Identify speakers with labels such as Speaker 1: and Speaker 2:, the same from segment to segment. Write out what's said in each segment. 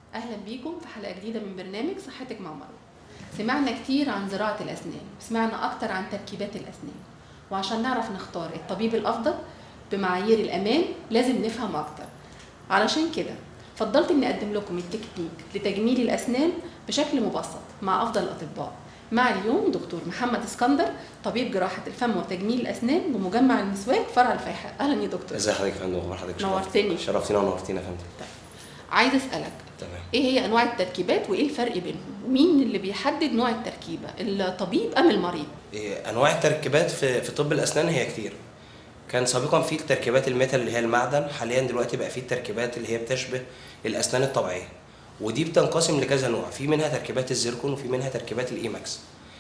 Speaker 1: اهلا بيكم في حلقه جديده من برنامج صحتك مع مروه سمعنا كتير عن زراعه الاسنان سمعنا اكتر عن تركيبات الاسنان وعشان نعرف نختار الطبيب الافضل بمعايير الامان لازم نفهم اكتر علشان كده فضلت اني اقدم لكم التكنيك لتجميل الاسنان بشكل مبسط مع افضل الاطباء مع اليوم دكتور محمد اسكندر طبيب جراحه الفم وتجميل الاسنان بمجمع المسواك فرع الفيحاء اهلا يا دكتور
Speaker 2: ازي حضرتك يا فندم اخبار حضرتك
Speaker 1: نورتني.
Speaker 2: شرفتينا ونورتينا يا فندم
Speaker 1: عايز اسالك
Speaker 2: تمام
Speaker 1: ايه هي انواع التركيبات وايه الفرق بينهم ومين اللي بيحدد نوع التركيبه الطبيب ام المريض
Speaker 2: إيه، انواع التركيبات في في طب الاسنان هي كتير كان سابقا في التركيبات الميتال اللي هي المعدن حاليا دلوقتي بقى في التركيبات اللي هي بتشبه الاسنان الطبيعيه ودي بتنقسم لكذا نوع في منها تركيبات الزيركون وفي منها تركيبات الايماكس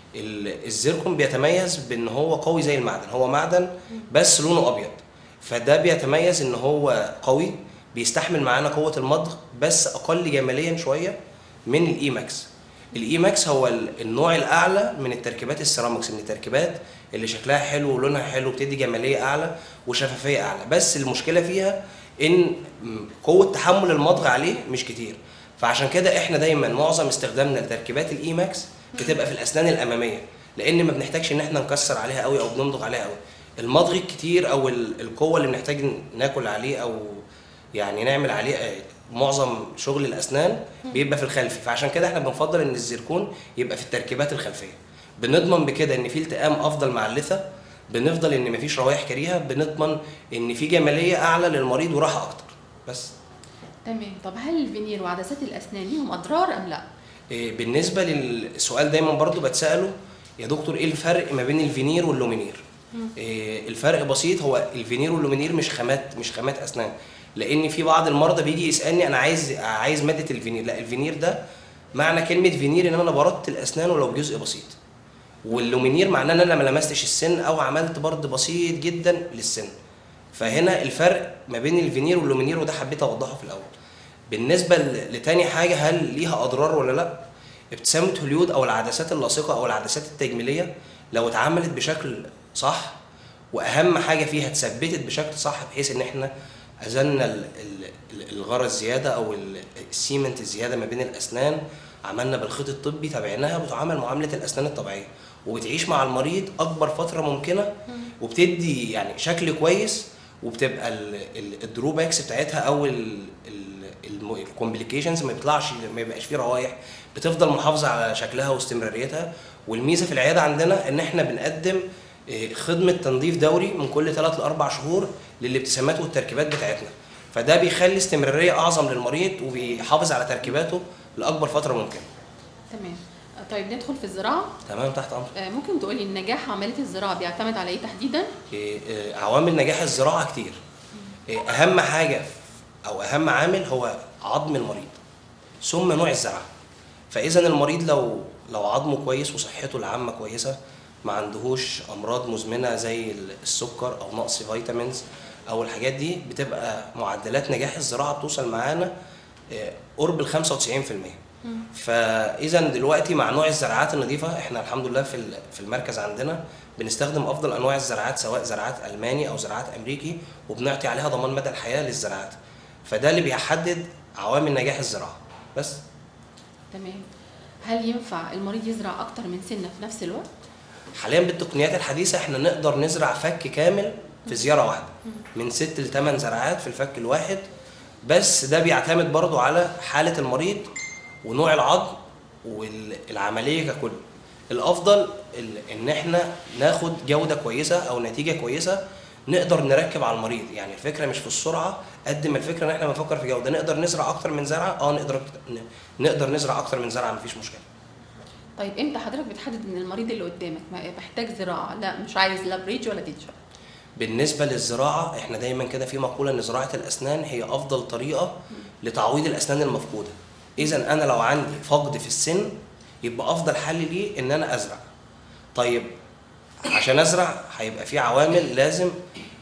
Speaker 2: ال- الزيركون بيتميز بان هو قوي زي المعدن هو معدن بس لونه ابيض فده بيتميز ان هو قوي بيستحمل معانا قوه المضغ بس اقل جماليا شويه من الايماكس الايماكس هو ال- النوع الاعلى من التركيبات السيراميكس من التركيبات اللي شكلها حلو ولونها حلو بتدي جماليه اعلى وشفافيه اعلى بس المشكله فيها ان م- قوه تحمل المضغ عليه مش كتير فعشان كده احنا دايما معظم استخدامنا لتركيبات الايماكس بتبقى في الاسنان الاماميه لان ما بنحتاجش ان احنا نكسر عليها قوي او بنمضغ عليها قوي المضغ الكتير او ال- القوه اللي بنحتاج ناكل عليه او يعني نعمل عليه آه، معظم شغل الاسنان بيبقى في الخلفي فعشان كده احنا بنفضل ان الزيركون يبقى في التركيبات الخلفيه بنضمن بكده ان في التئام افضل مع اللثه بنفضل ان مفيش روايح كريهه بنضمن ان في جماليه اعلى للمريض وراحه اكتر بس
Speaker 1: تمام طب هل الفينير وعدسات الاسنان ليهم اضرار ام لا
Speaker 2: إيه، بالنسبه للسؤال دايما برضو بتساله يا دكتور ايه الفرق ما بين الفينير واللومينير إيه، الفرق بسيط هو الفينير واللومينير مش خامات مش خامات اسنان لان في بعض المرضى بيجي يسالني انا عايز عايز ماده الفينير لا الفينير ده معنى كلمه فينير ان انا بردت الاسنان ولو بجزء بسيط واللومينير معناه ان انا ما لمستش السن او عملت برد بسيط جدا للسن فهنا الفرق ما بين الفينير واللومينير وده حبيت اوضحه في الاول بالنسبه ل- لتاني حاجه هل ليها اضرار ولا لا ابتسامه هوليود او العدسات اللاصقه او العدسات التجميليه لو اتعملت بشكل صح واهم حاجه فيها اتثبتت بشكل صح بحيث ان احنا ازلنا ال- ال- ال- الغرة الزياده او ال- السيمنت الزياده ما بين الاسنان عملنا بالخيط الطبي تابعناها بتعامل معامله الاسنان الطبيعيه وبتعيش مع المريض اكبر فتره ممكنه وبتدي يعني شكل كويس وبتبقى الدروباكس بتاعتها او الكومبليكيشنز ما بيطلعش ما يبقاش فيه روايح بتفضل محافظه على شكلها واستمراريتها والميزه في العياده عندنا ان احنا بنقدم إيه، خدمه تنظيف دوري من كل 3 ل 4 شهور للابتسامات والتركيبات بتاعتنا فده بيخلي استمراريه اعظم للمريض وبيحافظ على تركيباته لاكبر فتره ممكنه
Speaker 1: تمام طيب ندخل في الزراعه
Speaker 2: تمام تحت امر
Speaker 1: آه، ممكن تقولي النجاح عمليه الزراعه بيعتمد على ايه تحديدا
Speaker 2: إيه، إيه، عوامل نجاح الزراعه كتير إيه، اهم حاجه او اهم عامل هو عظم المريض ثم نوع الزرعه فاذا المريض لو لو عظمه كويس وصحته العامه كويسه ما عندهوش امراض مزمنه زي السكر او نقص فيتامينز او الحاجات دي بتبقى معدلات نجاح الزراعه بتوصل معانا إيه، قرب ال 95% فاذا دلوقتي مع نوع الزراعات النظيفه احنا الحمد لله في ال- في المركز عندنا بنستخدم افضل انواع الزراعات سواء زراعات الماني او زراعات امريكي وبنعطي عليها ضمان مدى الحياه للزراعات فده اللي بيحدد عوامل نجاح الزراعه بس
Speaker 1: تمام هل ينفع المريض يزرع اكتر من سنه في نفس الوقت
Speaker 2: حاليا بالتقنيات الحديثه احنا نقدر نزرع فك كامل في زياره واحده من ست لثمان زراعات في الفك الواحد بس ده بيعتمد برضو على حاله المريض ونوع العظم والعمليه ككل الافضل ال- ان احنا ناخد جوده كويسه او نتيجه كويسه نقدر نركب على المريض يعني الفكره مش في السرعه قد ما الفكره ان احنا بنفكر في جوده نقدر نزرع اكتر من زرعه اه نقدر ن- نقدر نزرع اكتر من زرعه مفيش مشكله
Speaker 1: طيب امتى حضرتك بتحدد ان المريض اللي قدامك ما- محتاج زراعه لا مش عايز لا بريدج ولا تيتشر
Speaker 2: بالنسبه للزراعه احنا دايما كده في مقوله ان زراعه الاسنان هي افضل طريقه لتعويض الاسنان المفقوده اذا انا لو عندي فقد في السن يبقى افضل حل لي ان انا ازرع طيب عشان ازرع هيبقى في عوامل لازم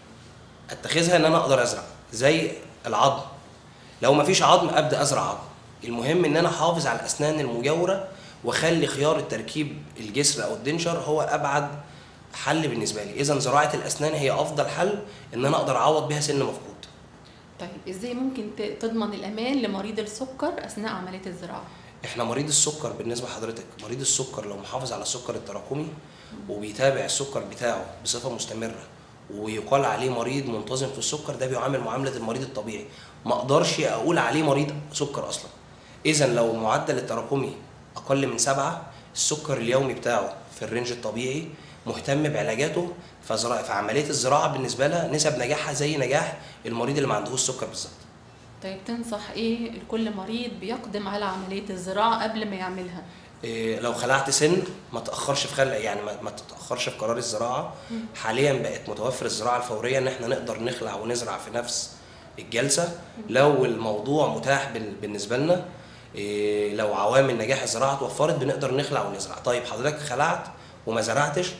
Speaker 2: اتخذها ان انا اقدر ازرع زي العظم لو مفيش عظم ابدا ازرع عظم المهم ان انا احافظ على الاسنان المجاوره واخلي خيار التركيب الجسر او الدنشر هو ابعد حل بالنسبه لي اذا زراعه الاسنان هي افضل حل ان انا اقدر اعوض بيها سن مفقود
Speaker 1: طيب ازاي ممكن ت- تضمن الامان لمريض السكر اثناء عمليه الزراعه
Speaker 2: احنا مريض السكر بالنسبه لحضرتك مريض السكر لو محافظ على السكر التراكمي وبيتابع السكر بتاعه بصفه مستمره ويقال عليه مريض منتظم في السكر ده بيعامل معامله المريض الطبيعي ما اقدرش اقول عليه مريض سكر اصلا اذا لو المعدل التراكمي اقل من سبعة السكر اليومي بتاعه في الرينج الطبيعي مهتم بعلاجاته فزراعة فعمليه الزراعه بالنسبه لها نسب نجاحها زي نجاح المريض اللي ما عندهوش سكر بالظبط
Speaker 1: طيب تنصح ايه لكل مريض بيقدم على عمليه الزراعه قبل ما يعملها
Speaker 2: إيه، لو خلعت سن ما تاخرش في خلع يعني ما, ما تتاخرش في قرار الزراعه حاليا بقت متوفر الزراعه الفوريه ان احنا نقدر نخلع ونزرع في نفس الجلسه لو الموضوع متاح بال- بالنسبه لنا إيه، لو عوامل نجاح الزراعه اتوفرت بنقدر نخلع ونزرع طيب حضرتك خلعت وما زرعتش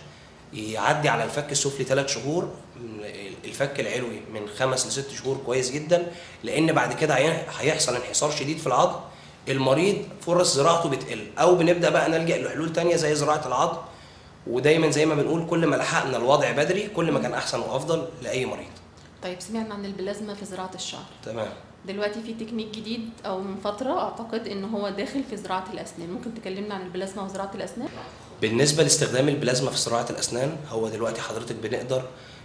Speaker 2: يعدي على الفك السفلي ثلاث شهور الفك العلوي من خمس لست شهور كويس جدا لان بعد كده هي- هيحصل انحسار شديد في العظم المريض فرص زراعته بتقل او بنبدا بقى نلجا لحلول تانية زي زراعه العظم ودايما زي ما بنقول كل ما لحقنا الوضع بدري كل ما كان احسن وافضل لاي مريض
Speaker 1: طيب سمعنا عن البلازما في زراعه الشعر
Speaker 2: تمام
Speaker 1: دلوقتي في تكنيك جديد او من فتره اعتقد ان هو داخل في زراعه الاسنان ممكن تكلمنا عن البلازما وزراعه الاسنان
Speaker 2: بالنسبه لاستخدام البلازما في زراعه الاسنان هو دلوقتي حضرتك بنقدر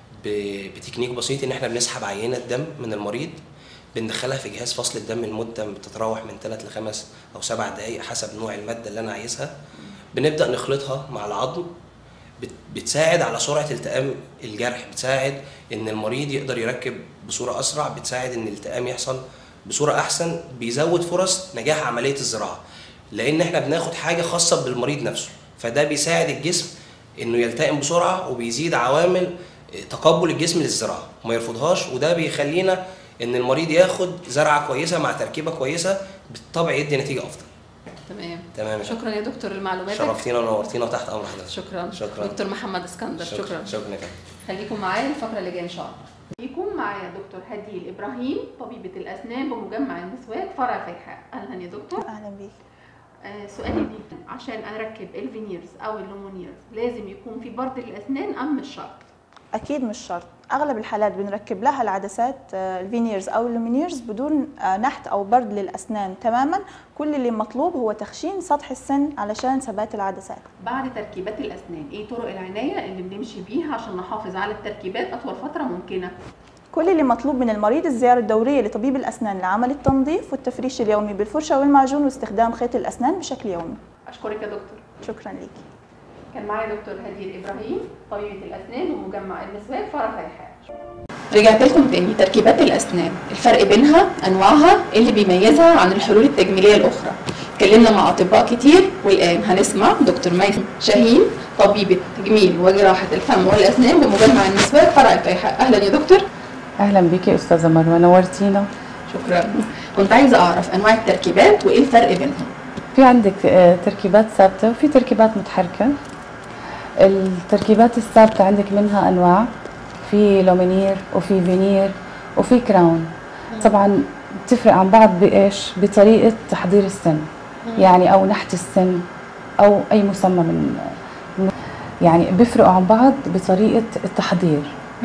Speaker 2: ب- بتكنيك بسيط ان احنا بنسحب عينه دم من المريض بندخلها في جهاز فصل الدم المده بتتراوح من 3 ل 5 او 7 دقائق حسب نوع الماده اللي انا عايزها بنبدا نخلطها مع العظم بت- بتساعد على سرعه التئام الجرح بتساعد ان المريض يقدر يركب بصوره اسرع بتساعد ان الالتئام يحصل بصوره احسن بيزود فرص نجاح عمليه الزراعه لان احنا بناخد حاجه خاصه بالمريض نفسه فده بيساعد الجسم انه يلتئم بسرعه وبيزيد عوامل تقبل الجسم للزراعه وما يرفضهاش وده بيخلينا ان المريض ياخد زرعه كويسه مع تركيبه كويسه بالطبع يدي نتيجه افضل
Speaker 1: تمام
Speaker 2: تمام يا
Speaker 1: شكرا يا دكتور لمعلوماتك
Speaker 2: شرفتينا ونورتينا تحت امر حضرتك
Speaker 1: شكرا
Speaker 2: شكرا.
Speaker 1: دكتور محمد اسكندر شكرا, شكرا.
Speaker 2: شكرا يا فندم.
Speaker 1: خليكم معايا الفقره اللي جايه ان شاء الله خليكم معايا دكتور هديل ابراهيم طبيبه الاسنان بمجمع المسواك فرع فيحاء اهلا يا دكتور
Speaker 3: اهلا بيك
Speaker 1: آه سؤالي ليك عشان اركب الفينيرز او اللومونيرز لازم يكون في برد الاسنان ام مش شرط
Speaker 3: اكيد مش شرط اغلب الحالات بنركب لها العدسات آه، الفينيرز او اللومينيرز بدون آه، نحت او برد للاسنان تماما كل اللي مطلوب هو تخشين سطح السن علشان ثبات العدسات
Speaker 1: بعد تركيبات الاسنان ايه طرق العنايه اللي بنمشي بيها عشان نحافظ على التركيبات اطول فتره ممكنه
Speaker 3: كل اللي مطلوب من المريض الزيارة الدورية لطبيب الأسنان لعمل التنظيف والتفريش اليومي بالفرشة والمعجون واستخدام خيط الأسنان بشكل يومي
Speaker 1: اشكرك يا دكتور
Speaker 3: شكرا ليكي
Speaker 1: كان معايا دكتور هدير ابراهيم طبيبه الاسنان ومجمع المسواك فرع فيحاء رجعت لكم تاني تركيبات الاسنان الفرق بينها انواعها إيه اللي بيميزها عن الحلول التجميليه الاخرى اتكلمنا مع اطباء كتير والان هنسمع دكتور ميسم شاهين طبيبه تجميل وجراحه الفم والاسنان بمجمع المسواك فرع الفيحاء اهلا يا دكتور
Speaker 4: اهلا بك يا استاذه مروه نورتينا
Speaker 1: شكرا كنت عايزه اعرف انواع التركيبات وايه الفرق بينهم
Speaker 4: في عندك آه، تركيبات ثابته وفي تركيبات متحركه التركيبات الثابته عندك منها انواع في لومينير وفي فينير وفي كراون طبعا بتفرق عن بعض بايش بطريقه تحضير السن يعني او نحت السن او اي مسمى من يعني بيفرقوا عن بعض بطريقه التحضير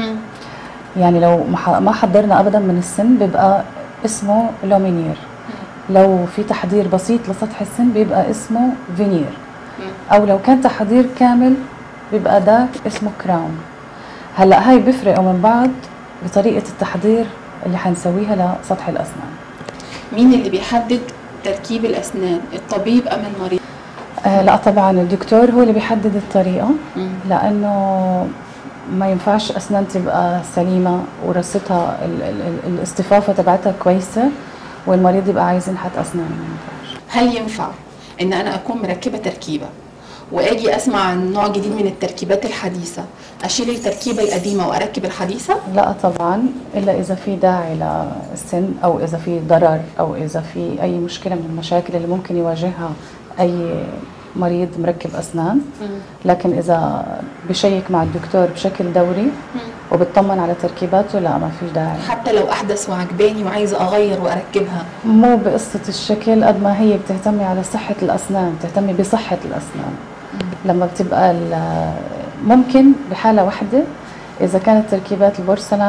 Speaker 4: يعني لو ما ح- ما حضرنا ابدا من السن بيبقى اسمه لومينير لو في تحضير بسيط لسطح السن بيبقى اسمه فينير او لو كان تحضير كامل بيبقى ده اسمه كراون هلا هاي بيفرقوا من بعض بطريقه التحضير اللي حنسويها لسطح الاسنان
Speaker 1: مين اللي بيحدد تركيب الاسنان الطبيب ام المريض
Speaker 4: آه لا طبعا الدكتور هو اللي بيحدد الطريقه
Speaker 1: مم.
Speaker 4: لانه ما ينفعش اسنان تبقى سليمه ورصتها ال- ال- ال- الاصطفافه تبعتها كويسه والمريض يبقى عايز ينحت اسنان ما ينفعش
Speaker 1: هل ينفع ان انا اكون مركبه تركيبه واجي اسمع عن نوع جديد من التركيبات الحديثه اشيل التركيبه القديمه واركب الحديثه
Speaker 4: لا طبعا الا اذا في داعي للسن او اذا في ضرر او اذا في اي مشكله من المشاكل اللي ممكن يواجهها اي مريض مركب اسنان لكن اذا بشيك مع الدكتور بشكل دوري وبطمن على تركيباته لا ما في داعي
Speaker 1: حتى لو احدث وعجباني وعايزه اغير واركبها
Speaker 4: مو بقصة الشكل قد ما هي بتهتمي على صحة الأسنان بتهتمي بصحة الأسنان لما بتبقى ال- ممكن بحالة واحدة إذا كانت تركيبات البورسلان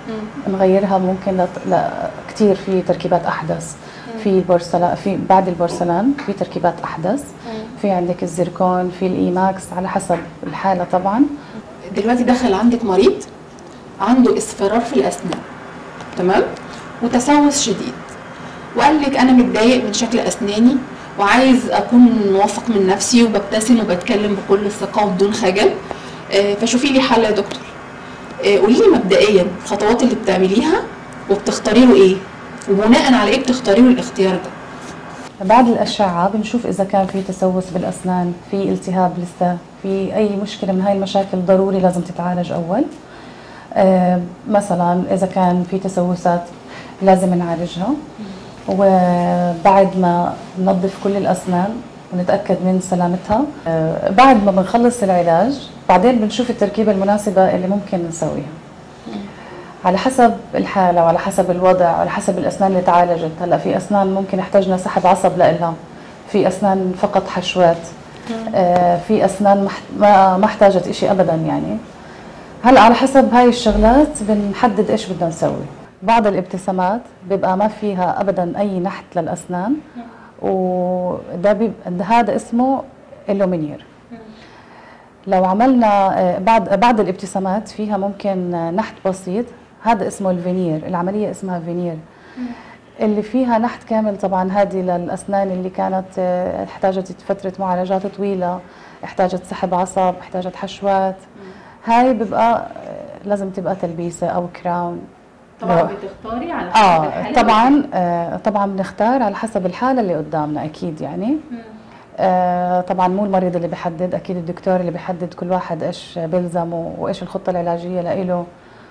Speaker 4: نغيرها ممكن لط... لا كثير في تركيبات احدث في البورسلان في بعد البورسلان في تركيبات احدث في عندك الزيركون في الايماكس على حسب الحاله طبعا
Speaker 1: دلوقتي دخل عندك مريض عنده اصفرار في الاسنان تمام وتسوس شديد وقال لك انا متضايق من شكل اسناني وعايز اكون واثق من نفسي وببتسم وبتكلم بكل ثقه وبدون خجل آه، فشوفي لي حل يا دكتور آه، قولي لي مبدئيا الخطوات اللي بتعمليها وبتختاري له ايه وبناء على ايه بتختاري له الاختيار ده
Speaker 4: بعد الأشعة بنشوف إذا كان في تسوس بالأسنان في التهاب لسه في أي مشكلة من هاي المشاكل ضروري لازم تتعالج أول آه، مثلا إذا كان في تسوسات لازم نعالجها وبعد ما ننظف كل الأسنان ونتأكد من سلامتها آه، بعد ما بنخلص العلاج بعدين بنشوف التركيبة المناسبة اللي ممكن نسويها على حسب الحالة وعلى حسب الوضع وعلى حسب الأسنان اللي تعالجت هلا في أسنان ممكن احتاجنا سحب عصب لإلها في أسنان فقط حشوات آه في أسنان ما احت- ما ما احتاجت إشي أبدا يعني هلا على حسب هاي الشغلات بنحدد إيش بدنا نسوي بعض الابتسامات بيبقى ما فيها أبدا أي نحت للأسنان وده بيبقى هذا اسمه اللومينير لو عملنا آه، بعد بعد الابتسامات فيها ممكن آه، نحت بسيط هذا اسمه الفينير العملية اسمها فينير اللي فيها نحت كامل طبعا هذه للأسنان اللي كانت آه، احتاجت فترة معالجات طويلة احتاجت سحب عصب احتاجت حشوات هاي بيبقى آه، لازم تبقى تلبيسة أو كراون
Speaker 1: طبعا
Speaker 4: لا.
Speaker 1: بتختاري على حسب
Speaker 4: اه
Speaker 1: الحالة
Speaker 4: طبعا آه طبعا بنختار على حسب الحالة اللي قدامنا أكيد يعني آه، طبعا مو المريض اللي بيحدد اكيد الدكتور اللي بيحدد كل واحد ايش بيلزمه وايش الخطه العلاجيه لإله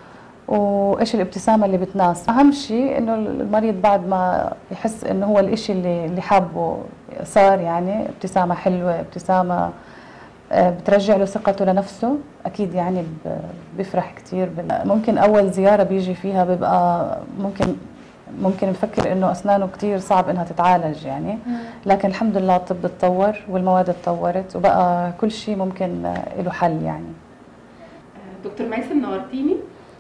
Speaker 4: وايش الابتسامه اللي بتناسب اهم شيء انه المريض بعد ما يحس انه هو الاشي اللي اللي حابه صار يعني ابتسامه حلوه ابتسامه آه، بترجع له ثقته لنفسه اكيد يعني ب- بيفرح كثير ممكن اول زياره بيجي فيها بيبقى ممكن ممكن نفكر انه اسنانه كثير صعب انها تتعالج يعني لكن الحمد لله الطب اتطور والمواد اتطورت وبقى كل شيء ممكن آه، له حل يعني
Speaker 1: دكتور ميسم نورتيني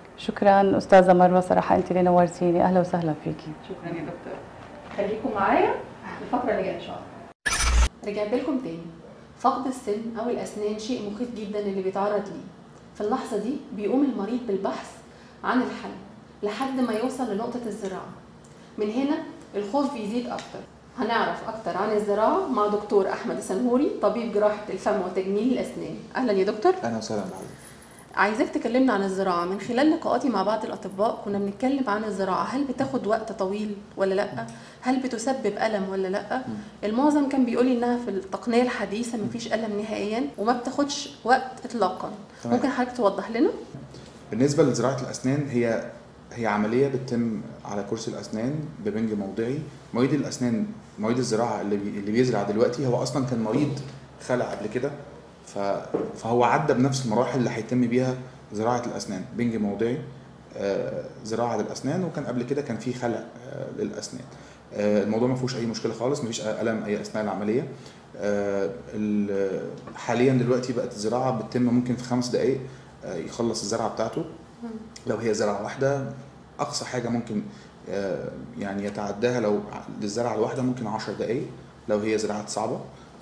Speaker 4: شكرا استاذه مروه صراحه انت اللي نورتيني اهلا وسهلا فيكي
Speaker 1: شكرا يا دكتور خليكم معايا الفقره اللي جايه ان شاء الله رجعت لكم تاني فقد السن او الاسنان شيء مخيف جدا اللي بيتعرض ليه في اللحظه دي بيقوم المريض بالبحث عن الحل لحد ما يوصل لنقطه الزراعه من هنا الخوف بيزيد اكتر هنعرف اكتر عن الزراعه مع دكتور احمد السنهوري طبيب جراحه الفم وتجميل الاسنان اهلا يا دكتور
Speaker 5: اهلا وسهلا بحضرتك
Speaker 1: عايزاك تكلمنا عن الزراعة من خلال لقاءاتي مع بعض الأطباء كنا بنتكلم عن الزراعة هل بتاخد وقت طويل ولا لأ هل بتسبب ألم ولا لأ المعظم كان بيقول إنها في التقنية الحديثة مفيش ألم نهائيا وما بتاخدش وقت إطلاقا
Speaker 5: تمام.
Speaker 1: ممكن حضرتك توضح لنا
Speaker 5: بالنسبه لزراعه الاسنان هي هي عمليه بتتم على كرسي الاسنان ببنج موضعي مريض الاسنان مريض الزراعه اللي بي اللي بيزرع دلوقتي هو اصلا كان مريض خلع قبل كده ف فهو عدى بنفس المراحل اللي هيتم بيها زراعه الاسنان بنج موضعي آه، زراعه للاسنان وكان قبل كده كان في خلع آه، للاسنان آه، الموضوع ما فيهوش اي مشكله خالص مفيش الم اي اثناء العمليه آه، ال- حاليا دلوقتي بقت الزراعه بتتم ممكن في خمس دقائق آه، يخلص الزرعه بتاعته لو هي زرعه واحده اقصى حاجه ممكن آه، يعني يتعداها لو للزرعه الواحده ممكن 10 دقائق لو هي زراعات صعبه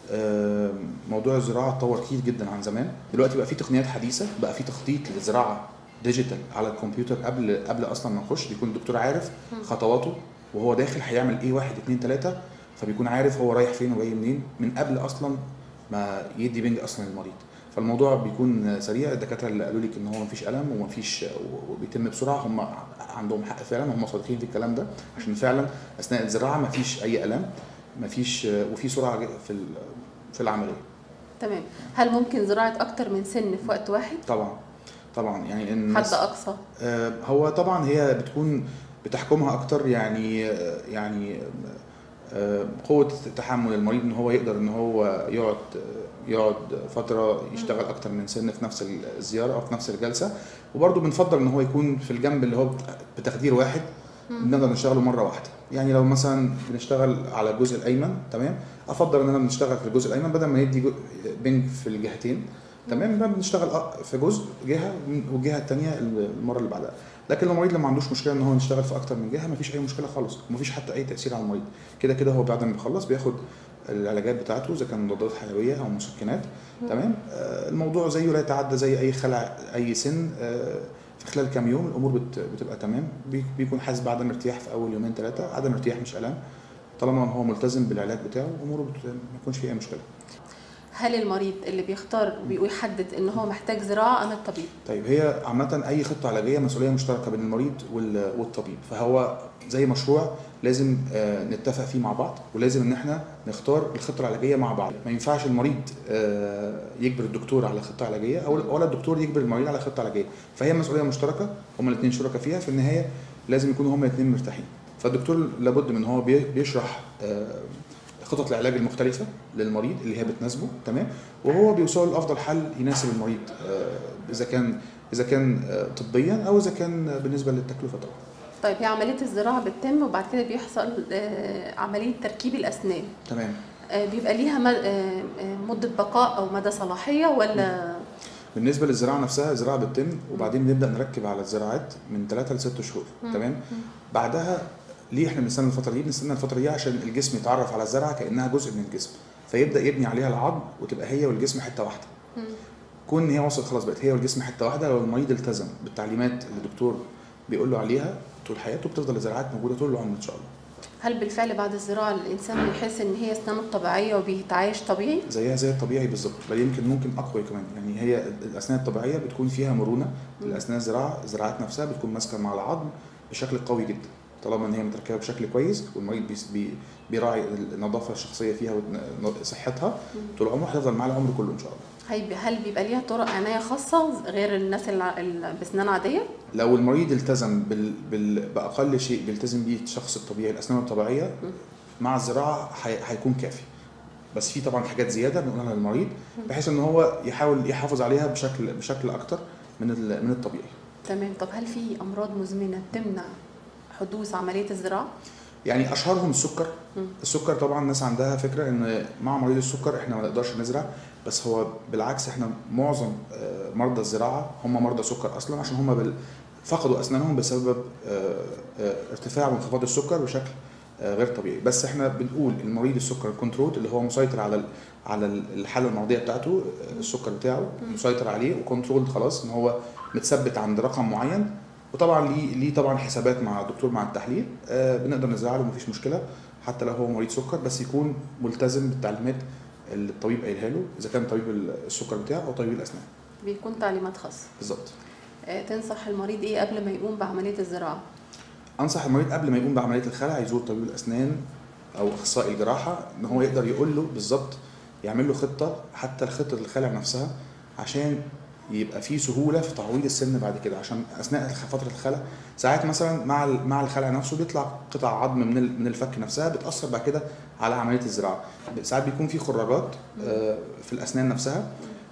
Speaker 5: آه، موضوع الزراعه اتطور كتير جدا عن زمان دلوقتي بقى في تقنيات حديثه بقى في تخطيط للزراعه ديجيتال على الكمبيوتر قبل قبل اصلا ما نخش بيكون الدكتور عارف خطواته وهو داخل هيعمل ايه واحد اتنين تلاته فبيكون عارف هو رايح فين وجاي منين من قبل اصلا ما يدي بنج اصلا للمريض فالموضوع بيكون سريع الدكاتره اللي قالوا لك ان هو مفيش الم ومفيش وبيتم بسرعه هم عندهم حق فعلا هم صادقين في الكلام ده عشان فعلا اثناء الزراعه مفيش اي الم مفيش وفي سرعه في ال- في العمليه
Speaker 1: تمام هل ممكن زراعة أكتر من سن في وقت واحد
Speaker 5: طبعا طبعا يعني
Speaker 1: حد
Speaker 5: الناس
Speaker 1: أقصى
Speaker 5: آه، هو طبعا هي بتكون بتحكمها اكتر يعني آه، يعني آه، قوة تحمل المريض ان هو يقدر ان هو يقعد يقعد فترة يشتغل اكتر من سن في نفس الزيارة او في نفس الجلسة وبرضه بنفضل ان هو يكون في الجنب اللي هو بت- بتخدير واحد بنقدر نشتغله مرة واحدة يعني لو مثلا بنشتغل على الجزء الايمن تمام افضل ان انا بنشتغل في الجزء الايمن بدل ما ندي جو- بنج في الجهتين تمام بقى بنشتغل أ- في جزء جهه والجهه الثانيه المره اللي بعدها لكن المريض لو ما عندوش مشكله ان هو يشتغل في اكتر من جهه مفيش اي مشكله خالص ومفيش حتى اي تاثير على المريض كده كده هو بعد ما بيخلص بياخد العلاجات بتاعته اذا كان مضادات حيويه او مسكنات تمام آه، الموضوع زيه لا يتعدى زي اي خلع اي سن آه، في خلال كام يوم الامور بت- بتبقى تمام بي- بيكون حاسس بعدم ارتياح في اول يومين ثلاثه عدم ارتياح مش الام طالما هو ملتزم بالعلاج بتاعه اموره بت- ما يكونش فيه اي مشكله
Speaker 1: هل المريض اللي بيختار ويحدد ان هو محتاج زراعه ام الطبيب
Speaker 5: طيب هي عامة أي خطة علاجية مسؤولية مشتركة بين المريض وال- والطبيب فهو زي مشروع لازم آه، نتفق فيه مع بعض ولازم إن إحنا نختار الخطة العلاجية مع بعض ما ينفعش المريض آه، يجبر الدكتور على خطة علاجية أو ولا الدكتور يجبر المريض على خطة علاجية فهي مسؤولية مشتركة هما الاثنين شركاء فيها في النهاية لازم يكونوا هما الاثنين مرتاحين فالدكتور لابد من هو بي- بيشرح آه، خطط العلاج المختلفة للمريض اللي هي بتناسبه تمام وهو بيوصل لأفضل حل يناسب المريض آه، إذا كان إذا كان آه، طبيا أو إذا كان آه، بالنسبة للتكلفة طبعا
Speaker 1: طيب هي عمليه الزراعه بتتم وبعد كده بيحصل آه، عمليه تركيب الاسنان
Speaker 5: تمام
Speaker 1: آه، بيبقى ليها مد- آه، آه، مده بقاء او مدى صلاحيه ولا
Speaker 5: بالنسبة للزراعة نفسها الزراعة بتتم وبعدين بنبدأ نركب على الزراعات من 3 ل 6 شهور تمام بعدها ليه احنا بنستنى الفترة دي؟ بنستنى الفترة دي عشان الجسم يتعرف على الزرعة كأنها جزء من الجسم فيبدأ يبني عليها العظم وتبقى هي والجسم حتة واحدة كون ان هي وصلت خلاص بقت هي والجسم حته واحده لو المريض التزم بالتعليمات اللي الدكتور بيقول له عليها طول حياته بتفضل الزراعات موجوده طول العمر ان شاء الله
Speaker 1: هل بالفعل بعد الزراعه الانسان بيحس ان هي اسنانه طبيعيه وبيتعايش طبيعي
Speaker 5: زيها زي الطبيعي بالظبط بل يمكن ممكن اقوى كمان يعني هي الاسنان الطبيعيه بتكون فيها مرونه الاسنان الزراعه الزراعات نفسها بتكون ماسكه مع العظم بشكل قوي جدا طالما ان هي متركبه بشكل كويس والمريض بيس- بي بيراعي النظافه الشخصيه فيها وصحتها طول عمره هتفضل معاه العمر كله ان شاء الله
Speaker 1: هي هل بيبقى ليها طرق عنايه خاصه غير الناس اللي اللي باسنان عاديه
Speaker 5: لو المريض التزم بال... بال... باقل شيء بيلتزم بيه الشخص الطبيعي الاسنان الطبيعيه مع الزراعه هي... هيكون كافي بس في طبعا حاجات زياده بنقولها للمريض بحيث ان هو يحاول يحافظ عليها بشكل بشكل اكتر من ال... من الطبيعي
Speaker 1: تمام طب هل في امراض مزمنه تمنع حدوث عمليه الزراعه
Speaker 5: يعني اشهرهم السكر السكر طبعا الناس عندها فكره ان مع مريض السكر احنا ما نقدرش نزرع بس هو بالعكس احنا معظم آه، مرضى الزراعه هم مرضى سكر اصلا عشان هم بال... فقدوا اسنانهم بسبب آه، آه، ارتفاع وانخفاض السكر بشكل آه، غير طبيعي بس احنا بنقول المريض السكر كنترول اللي هو مسيطر على ال- على ال- الحاله المرضيه بتاعته آه، السكر بتاعه مسيطر عليه وكنترول خلاص ان هو متثبت عند رقم معين وطبعا ليه ليه طبعا حسابات مع الدكتور مع التحليل آه بنقدر نزرع له مفيش مشكله حتى لو هو مريض سكر بس يكون ملتزم بالتعليمات اللي الطبيب قايلها له اذا كان طبيب السكر بتاعه او طبيب الاسنان
Speaker 1: بيكون تعليمات خاصه
Speaker 5: بالظبط
Speaker 1: آه، تنصح المريض ايه قبل ما يقوم بعمليه الزراعه
Speaker 5: انصح المريض قبل ما يقوم بعمليه الخلع يزور طبيب الاسنان او اخصائي الجراحه ان هو يقدر يقول له بالظبط يعمل له خطه حتى خطه الخلع نفسها عشان يبقى في سهوله في تعويض السن بعد كده عشان اثناء الخ- فتره الخلع ساعات مثلا مع ال- مع الخلع نفسه بيطلع قطع عظم من ال- من الفك نفسها بتاثر بعد كده على عمليه الزراعه ساعات بيكون في خراجات آه، في الاسنان نفسها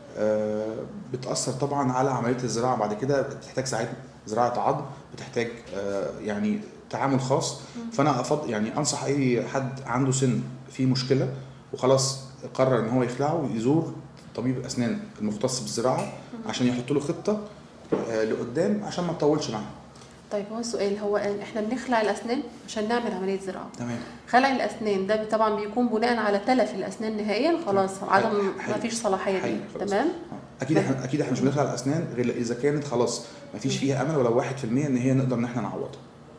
Speaker 5: آه، بتاثر طبعا على عمليه الزراعه بعد كده بتحتاج ساعات زراعه عظم بتحتاج آه، يعني تعامل خاص فانا افضل يعني انصح اي حد عنده سن فيه مشكله وخلاص قرر ان هو يخلعه يزور طبيب الاسنان المختص بالزراعه عشان يحط له خطه آه، لقدام عشان ما تطولش معاه
Speaker 1: طيب هو السؤال هو احنا بنخلع الاسنان عشان نعمل عمليه زراعه
Speaker 5: تمام
Speaker 1: خلع الاسنان ده طبعا بيكون بناء على تلف الاسنان نهائيا خلاص عدم
Speaker 5: حقيقي.
Speaker 1: ما فيش صلاحيه
Speaker 5: حقيقي
Speaker 1: دي
Speaker 5: خلاص.
Speaker 1: تمام
Speaker 5: آه. اكيد احنا اكيد احنا مش بنخلع الاسنان غير اذا كانت خلاص ما فيش فيها امل ولو 1% ان هي نقدر ان احنا نعوضها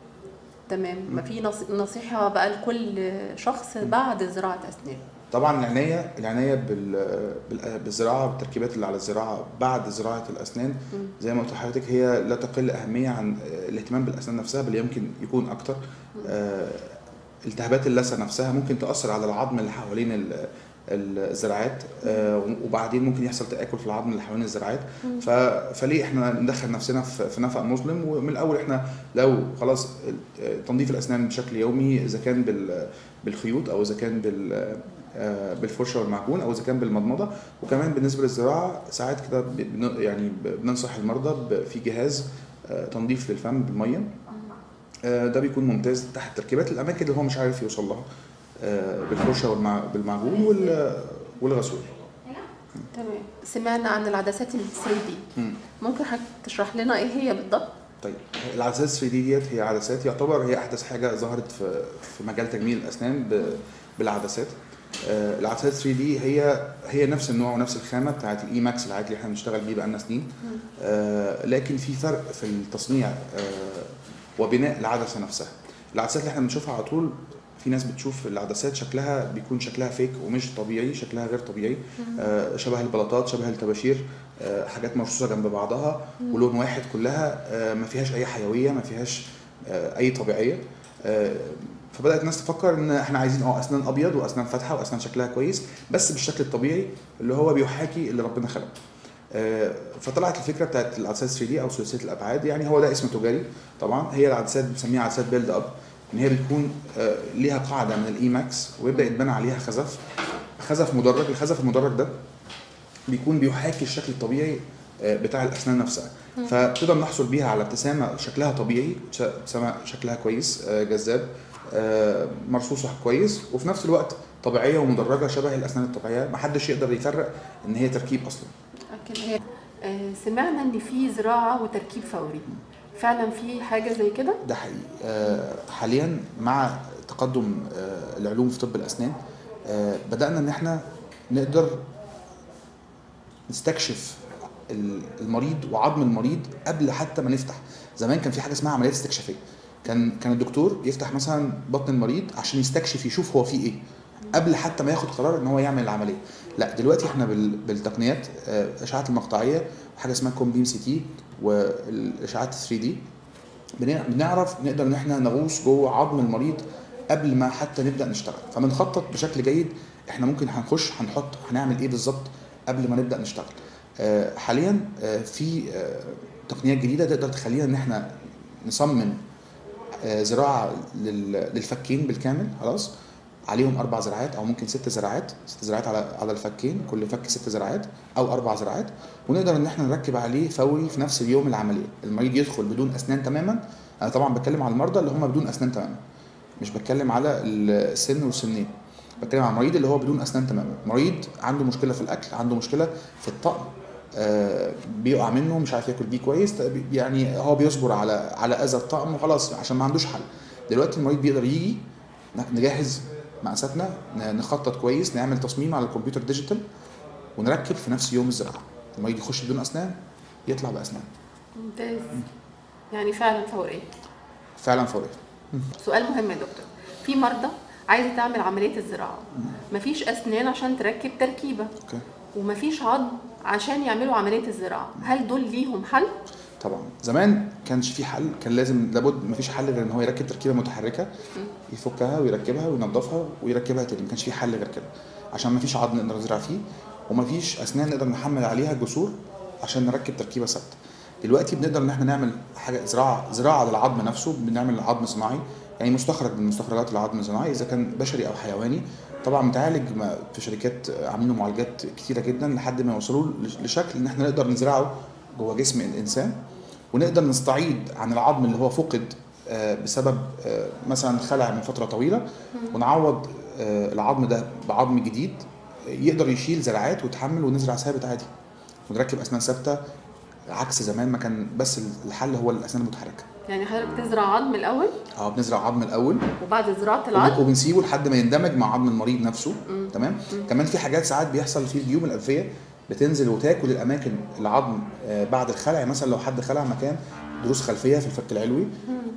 Speaker 1: تمام ما في نص- نصيحه بقى لكل شخص بعد زراعه اسنان
Speaker 5: طبعا العنايه العنايه بال بال- بالزراعه بالتركيبات اللي على الزراعه بعد زراعه الاسنان زي ما قلت لحضرتك هي لا تقل اهميه عن آه، الاهتمام بالاسنان نفسها بل يمكن يكون اكتر آه، التهابات اللثه نفسها ممكن تاثر على العظم اللي حوالين ال- الزراعات آه، وبعدين ممكن يحصل تاكل في العظم اللي حوالين الزراعات ف- فليه احنا ندخل نفسنا في في نفق مظلم ومن الاول احنا لو خلاص آه، تنظيف الاسنان بشكل يومي اذا كان بال- بالخيوط او اذا كان بال آه، بالفرشه والمعجون او اذا كان بالمضمضه وكمان بالنسبه للزراعه ساعات كده بن- يعني ب- بننصح المرضى ب- في جهاز آه، تنظيف للفم بالميه آه، ده بيكون ممتاز تحت تركيبات الاماكن اللي هو مش عارف يوصل لها آه، بالفرشه والمع- بالمعجون وال- والغسول
Speaker 1: تمام سمعنا عن العدسات ال 3 دي
Speaker 5: مم.
Speaker 1: ممكن حضرتك تشرح لنا ايه هي بالضبط
Speaker 5: طيب العدسات 3 دي ديت هي عدسات يعتبر هي احدث حاجه ظهرت في في مجال تجميل الاسنان ب- بالعدسات آه، العدسات 3 دي هي هي نفس النوع ونفس الخامه بتاعت الاي ماكس العادي اللي احنا بنشتغل بيه بقالنا سنين آه، لكن في فرق في التصنيع آه، وبناء العدسه نفسها العدسات اللي احنا بنشوفها على طول في ناس بتشوف العدسات شكلها بيكون شكلها فيك ومش طبيعي شكلها غير طبيعي آه، شبه البلاطات شبه الطباشير آه، حاجات مرصوصه جنب بعضها ولون واحد كلها آه، ما فيهاش اي حيويه ما فيهاش آه، اي طبيعيه آه، فبدات الناس تفكر ان احنا عايزين اه اسنان ابيض واسنان فاتحه واسنان شكلها كويس بس بالشكل الطبيعي اللي هو بيحاكي اللي ربنا خلقه آه، فطلعت الفكره بتاعت العدسات 3 دي او ثلاثيه الابعاد يعني هو ده اسم تجاري طبعا هي العدسات بنسميها عدسات بيلد اب ان هي بتكون آه، ليها قاعده من الاي ماكس ويبدا يتبنى عليها خزف خزف مدرج الخزف المدرج ده بيكون بيحاكي الشكل الطبيعي آه، بتاع الاسنان نفسها فبتقدر نحصل بيها على ابتسامه شكلها طبيعي ش- ابتسامه شكلها كويس آه، جذاب آه، مرصوصه كويس وفي نفس الوقت طبيعيه ومدرجه شبه الاسنان الطبيعيه محدش يقدر يفرق ان هي تركيب اصلا
Speaker 1: لكن هي آه، سمعنا ان في زراعه وتركيب فوري فعلا في حاجه زي كده
Speaker 5: ده حقيقي آه، حاليا مع تقدم آه، العلوم في طب الاسنان آه، بدانا ان احنا نقدر نستكشف ال- المريض وعظم المريض قبل حتى ما نفتح زمان كان في حاجه اسمها عمليات استكشافيه كان كان الدكتور يفتح مثلا بطن المريض عشان يستكشف يشوف هو فيه ايه قبل حتى ما ياخد قرار ان هو يعمل العمليه لا دلوقتي احنا بال- بالتقنيات آه، الاشعاعات المقطعيه وحاجه اسمها كوم بيم سي تي والاشعاعات 3 دي بن- بنعرف نقدر ان احنا نغوص جوه عظم المريض قبل ما حتى نبدا نشتغل فبنخطط بشكل جيد احنا ممكن هنخش هنحط هنعمل ايه بالظبط قبل ما نبدا نشتغل آه، حاليا آه، في آه، تقنيات جديده تقدر تخلينا ان احنا نصمم آه، زراعه لل- للفكين بالكامل خلاص عليهم اربع زراعات او ممكن ست زراعات ست زراعات على على الفكين كل فك ست زراعات او اربع زراعات ونقدر ان احنا نركب عليه فوري في نفس اليوم العمليه المريض يدخل بدون اسنان تماما انا طبعا بتكلم على المرضى اللي هم بدون اسنان تماما مش بتكلم على السن والسنين بتكلم على المريض اللي هو بدون اسنان تماما مريض عنده مشكله في الاكل عنده مشكله في الطقم آه، بيقع منه مش عارف ياكل بيه كويس يعني هو بيصبر على على اذى الطقم وخلاص عشان ما عندوش حل دلوقتي المريض بيقدر يجي نجهز مقاساتنا ن- نخطط كويس نعمل تصميم على الكمبيوتر ديجيتال ونركب في نفس يوم الزراعه المريض يخش بدون اسنان يطلع باسنان
Speaker 1: ممتاز يعني فعلا فوريه
Speaker 5: فعلا فوري
Speaker 1: سؤال مهم يا دكتور في مرضى عايزه تعمل عمليه الزراعه مفيش اسنان عشان تركب تركيبه
Speaker 5: اوكي
Speaker 1: ومفيش عظم عشان يعملوا عمليه الزراعه هل دول ليهم حل
Speaker 5: طبعا زمان كانش في حل كان لازم لابد مفيش حل غير ان هو يركب تركيبه متحركه يفكها ويركبها وينظفها ويركبها تاني ما كانش في حل غير كده عشان مفيش عظم نقدر نزرع فيه ومفيش اسنان نقدر نحمل عليها جسور عشان نركب تركيبه ثابته دلوقتي بنقدر ان احنا نعمل حاجه زراعه زراعه للعظم نفسه بنعمل عظم صناعي يعني مستخرج من مستخرجات العظم الصناعي اذا كان بشري او حيواني طبعا متعالج ما- في شركات عاملين له معالجات كتيره جدا لحد ما يوصلوا لشكل ان احنا نقدر نزرعه جوه جسم الانسان ونقدر نستعيد عن العظم اللي هو فقد آه، بسبب آه، مثلا خلع من فتره طويله ونعوض آه، العظم ده بعظم جديد يقدر يشيل زراعات ويتحمل ونزرع ثابت عادي ونركب اسنان ثابته عكس زمان ما كان بس الحل هو الاسنان المتحركه
Speaker 1: يعني حضرتك تزرع عظم الاول
Speaker 5: اه بنزرع عظم الاول
Speaker 1: وبعد زراعه العظم
Speaker 5: وبنسيبه لحد ما يندمج مع عظم المريض نفسه تمام كمان في حاجات ساعات بيحصل في الجيوب الانفيه بتنزل وتاكل الاماكن العظم آه، بعد الخلع يعني مثلا لو حد خلع مكان ضروس خلفيه في الفك العلوي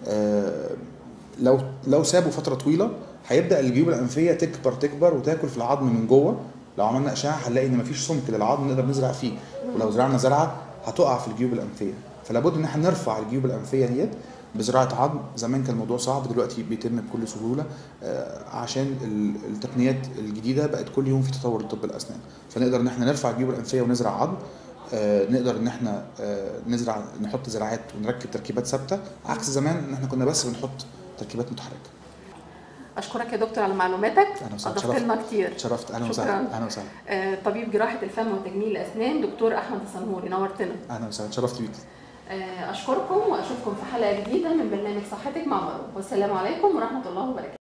Speaker 5: آه، لو لو سابه فتره طويله هيبدا الجيوب الانفيه تكبر تكبر وتاكل في العظم من جوه لو عملنا اشعه هنلاقي ان مفيش سمك للعظم نقدر نزرع فيه ولو زرعنا زرعه هتقع في الجيوب الانفيه فلا بد ان احنا نرفع الجيوب الانفيه ديت بزراعه عظم زمان كان الموضوع صعب دلوقتي بيتم بكل سهوله آه، عشان ال- التقنيات الجديده بقت كل يوم في تطور لطب الاسنان فنقدر ان احنا نرفع الجيوب الانفيه ونزرع عظم آه، نقدر ان احنا آه، نزرع نحط زراعات ونركب تركيبات ثابته عكس زمان ان احنا كنا بس بنحط تركيبات متحركه
Speaker 1: اشكرك يا دكتور على معلوماتك
Speaker 5: أهلا وسهلا.
Speaker 1: اضفت
Speaker 5: شرف.
Speaker 1: لنا كتير
Speaker 5: اتشرفت اهلا
Speaker 1: شكراً.
Speaker 5: وسهلا اهلا وسهلا
Speaker 1: آه، طبيب جراحه الفم وتجميل الاسنان دكتور احمد الصنهوري نورتنا
Speaker 5: اهلا وسهلا اتشرفت بيك
Speaker 1: آه، اشكركم واشوفكم في حلقه جديده من برنامج صحتك مع مرو والسلام عليكم ورحمه الله وبركاته